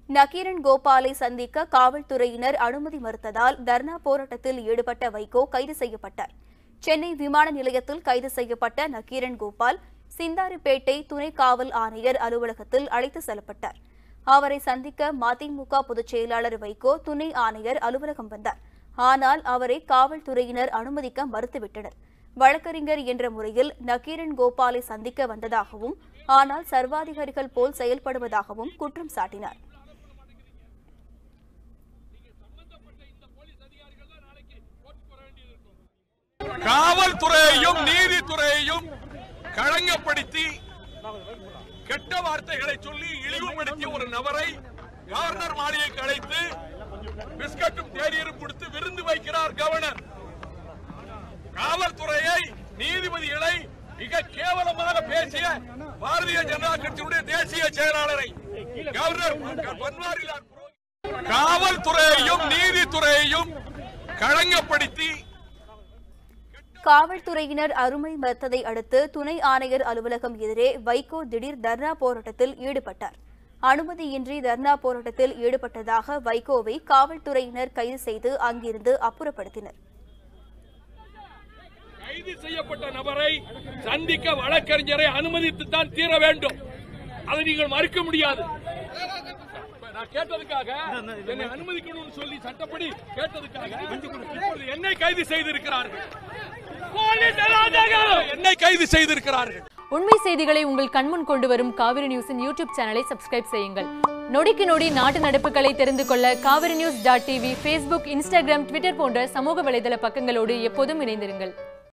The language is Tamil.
நக்கீரன் கோபாலை சந்திக்க காவல்துறையினர் அனுமதி மறுத்ததால் தர்ணா போராட்டத்தில் ஈடுபட்ட வைகோ கைது செய்யப்பட்டார் சென்னை விமான நிலையத்தில் கைது செய்யப்பட்ட நக்கீரன் கோபால் சிந்தாரிப்பேட்டை துணை காவல் ஆணையர் அலுவலகத்தில் அழைத்து செல்லப்பட்டார் அவரை சந்திக்க மதிமுக பொதுச் செயலாளர் வைகோ துணை ஆணையர் அலுவலகம் வந்தார் ஆனால் அவரை காவல்துறையினர் அனுமதிக்க மறுத்துவிட்டனர் வழக்கறிஞர் என்ற முறையில் நக்கீரன் கோபாலை சந்திக்க வந்ததாகவும் ஆனால் சர்வாதிகாரிகள் போல் செயல்படுவதாகவும் குற்றம் சாட்டினார் காவல்துறையையும் நீதித்துறையையும் களங்கப்படுத்தி கெட்ட வார்த்தைகளை சொல்லி இழிவுபடுத்திய ஒரு நபரை கவர்னர் மாளிகைக்கு அழைத்து பிஸ்கட்டும் தேநீரும் கொடுத்து விருந்து வைக்கிறார் கவர்னர் காவல்துறையை நீதிபதிகளை மிக கேவலமாக பேசிய பாரதிய ஜனதா கட்சியுடைய தேசிய செயலாளரை கவர்னர் பன்வாரிலால் புரோஹித் காவல்துறையையும் நீதித்துறையையும் களங்கப்படுத்தி காவல்துறையினர் அருமை மறுத்ததை அடுத்து துணை ஆணையர் அலுவலகம் எதிரே வைகோ திடீர் தர்ணா போராட்டத்தில் ஈடுபட்டார் அனுமதியின்றி தர்ணா போராட்டத்தில் ஈடுபட்டதாக வைகோவை காவல்துறையினர் கைது செய்து அங்கிருந்து அப்புறப்படுத்தினர் கைது செய்யப்பட்ட நபரை சந்திக்க வழக்கறிஞரை அனுமதித்துத்தான் தீர வேண்டும் அதை நீங்கள் மறுக்க முடியாது நான் கேட்டதுக்காக என்னை அனுமதிக்கணும்னு சொல்லி சட்டப்படி கேட்டதுக்காக இப்பொழுது என்னை கைது செய்திருக்கிறார்கள் போலீஸ் அராஜகம்! என்னை கைது செய்திருக்கிறார்கள் உண்மை செய்திகளை உங்கள் கண்முன் கொண்டு வரும் காவிரி நியூஸின் யூடியூப் சேனலை சப்ஸ்கிரைப் செய்யுங்கள் நொடிக்கு நொடி நாட்டு நடப்புகளை தெரிந்து கொள்ள Kaveri news dot TV Facebook Instagram Twitter போன்ற சமூக வலைதள பக்கங்களோடு எப்போதும் இணைந்திருங்கள்